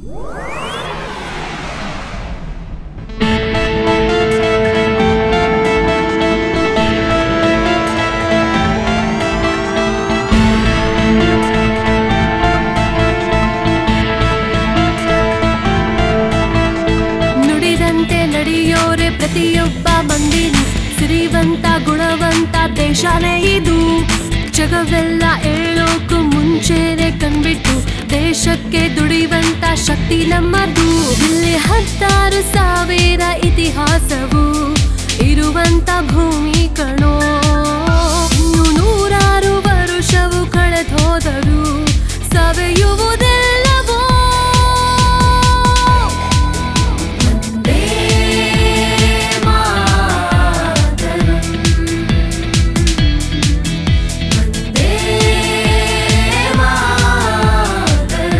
ನುಡಿದಂತೆ ನಡೆಯೋರೆ ಪ್ರತಿಯೊಬ್ಬ ಮಂದಿನು ಸಿರಿವಂತ ಗುಣವಂತ ದೇಶನೇ ಇದು ಜಗವೆಲ್ಲ ಏಳೋಕು ಮುಂಚೆನೆ ಕಣ್ಬಿಟ್ಟು ದೇಶಕ್ಕೆ ದುಡಿವಂತ ಶಕ್ತಿ ನಮ್ಮದು ಇಲ್ಲಿ ಹತ್ತಾರು ಸಾವಿರ ಇತಿಹಾಸವು ಇರುವಂತ ಭೂಮಿ ಕಣೋ ಇನ್ನು ನೂರಾರು ವರುಷವು ಕಳೆದೋದರು ಸವೆಯುವುದೆಲ್ಲವೋ ವಂದೇ ಮಾತರಂ. ವಂದೇ ಮಾತರಂ.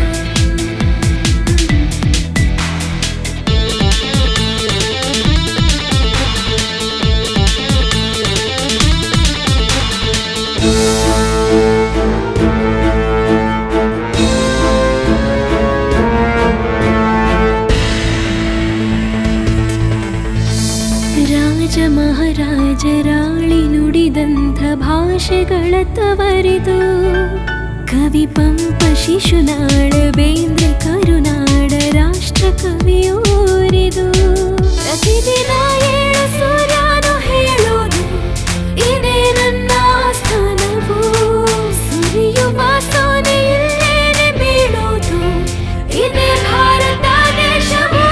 ರಾಜ ಮಹಾರಾಜರಾಳಿ ನುಡಿದಂಥ ಭಾಷೆಗಳ ತವರಿದು ಕವಿ ಪಂಪ ಶಿಶುನಾಳ ಬೇಂದ್ರ ಕರುನಾಡ ರಾಷ್ಟ್ರ ಕವಿಯೋರಿದು ಪ್ರತಿದಿನ ಏಳು ಸೂರ್ಯನು ಹೇಳೋದು ಇದೇ ನನ್ನ ಸ್ಥಾನವು ಸುರಿಯುವ ಸೋನೆ ಇಲ್ಲೇನೆ ಬೀಳೋದು ಇದೇ ಭಾರತ ದೇಶವು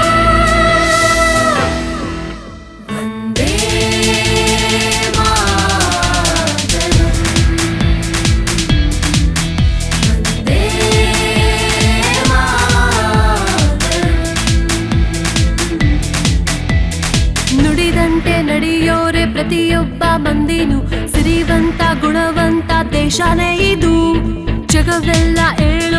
ವಂದೇ ಮಾತರಂ. ವಂದೇ ಮಾತರಂ. ನುಡಿದಂತೆ ನಡೆಯೋರೆ ಪ್ರತಿಯೊಬ್ಬ ಮಂದಿನು ಸಿರಿವಂತ ಗುಣವಂತ ದೇಶನೇ ಇದು ಜಗವೆಲ್ಲ ಏಳು